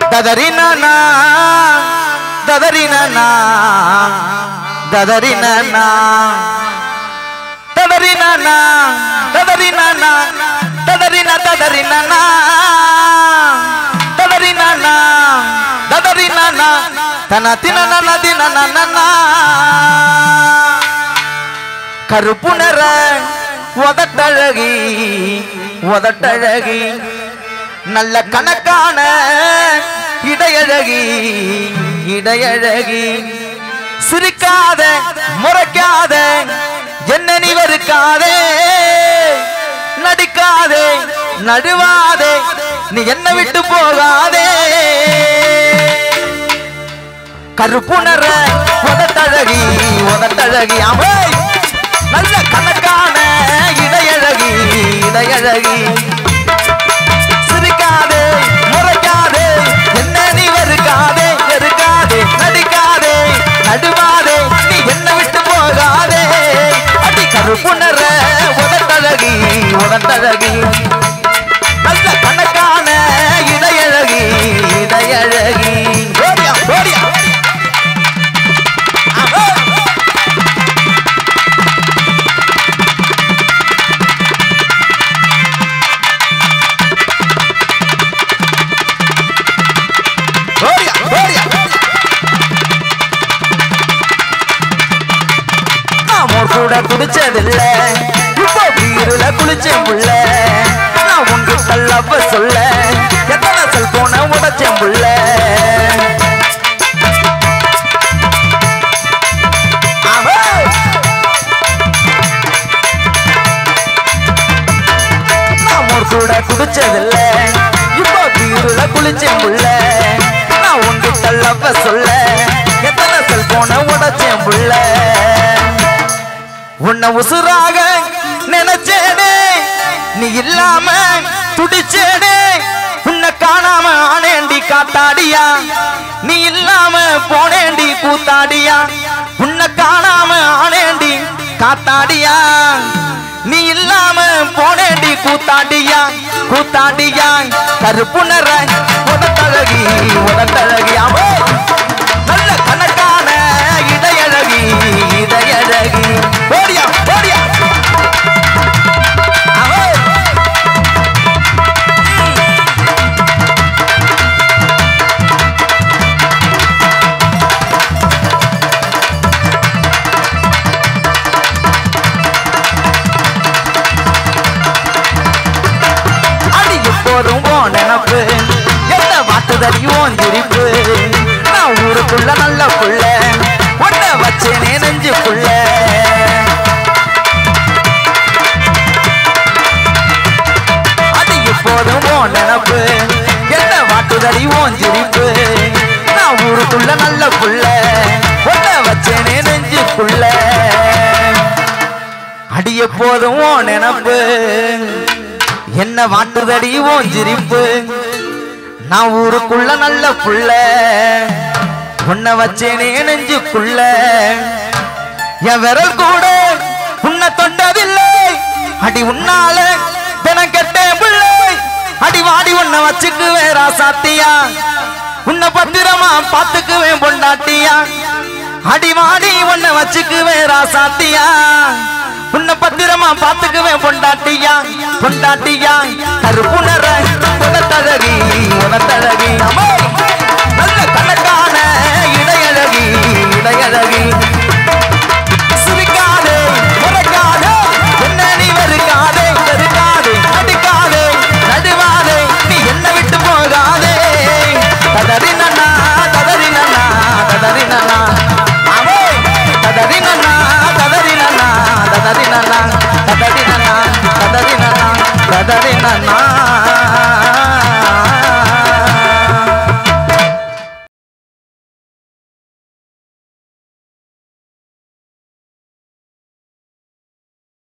ததறினா ததறினா ததறினா ததறினா ததறினா ததறினா ததறினா ததறினா ததறினா தன தின தின கருப்பு நிற உதட்டழகி உதட்டழகி நல்ல கணக்கான இடையழகி இடையழகி சிரிக்காத முறைக்காத என்ன நீ வெறுக்காதே நடிக்காதே நடுவாதே நீ என்ன விட்டு போகாதே கருப்புணர உதட்டழகி உதட்டழகி அவை நல்ல கணக்கான இடையழகி இடையழகி சிரிக்காதே முறைக்காதே என்ன நீ வெறுக்காதே வெறுக்காதே நடிக்காதே நடுவாதே நீ என்ன விட்டு போகாதே அடி கருப்புணர உதட்டழகி உதட்டழகி நல்ல கணக்கான இடையழகி இடையழகி ஓடியா ஓடியா ஆஹா. ஓடியா ஓடியா நான் மோர் கூட குடிச்சதில்ல இப்போ பீருல குளிச்சேன் புள்ள நான் உங்ககிட்ட லவ் சொல்ல எத்தனை செல்போனை உடைச்சேன் புள்ள ஆஹா. நான் மோர் கூட குடிச்சதில்ல இப்போ பீருல குளிச்சேன் புள்ள நான் உங்ககிட்ட லவ் சொல்ல எத்தனை செல்போனை உடைச்சேன் புள்ள உன்னை உசுராக நினைச்சேனே நீ இல்லாம துடிச்சேனே உன்னை காணாம ஆனேண்டி காத்தாடியா நீ இல்லாம போனேண்டி கூத்தாடியா உன்னை காணாம ஆனேண்டி காத்தாடியா நீ இல்லாம போனேண்டி கூத்தாடியா கூத்தாடியா கருப்புணர உடத்தழகி உடத்தழகி அவோ நல்ல கணக்கான இடையழகி இடையழகி ஓடியா ஓடியா அவோ. அடி எப்போதும் போ நினப்பு என்ன வாட்டுதடி ஓன் சிரிப்பு நான் ஊருக்குள்ள நல்ல புள்ள ஒன்ன வச்சேனே நெஞ்சுக்குள்ள அடி எப்போதும் போ நினப்பு என்ன வாட்டுதடி ஓன் சிரிப்பு நான் ஊருக்குள்ள நல்ல புள்ள ஒன்ன வச்சேனே நெஞ்சுக்குள்ள அடி எப்போதும் ஓ நினப்பு என்ன வாட்டுதடி ஓன் சிரிப்பு நான் ஊருக்குள்ள நல்ல புள்ள உன்னை வச்சேனே நெஞ்சுக்குள்ள என் விரல் கூட உன்னை தொட்டதில்லை அடி உன்னால தினம் கெட்டேன் பிள்ளை அடி வாடி உன்னை வச்சுக்குவேன் ராசாத்தியா உன்னை பத்திரமா பாத்துக்குவேன் பொண்டாட்டியா அடி வாடி உன்னை வச்சுக்குவேன் ராசாத்தியா உன்னை பத்திரமா பாத்துக்குவேன் பொண்டாட்டியா பொண்டாட்டியா கருப்புணர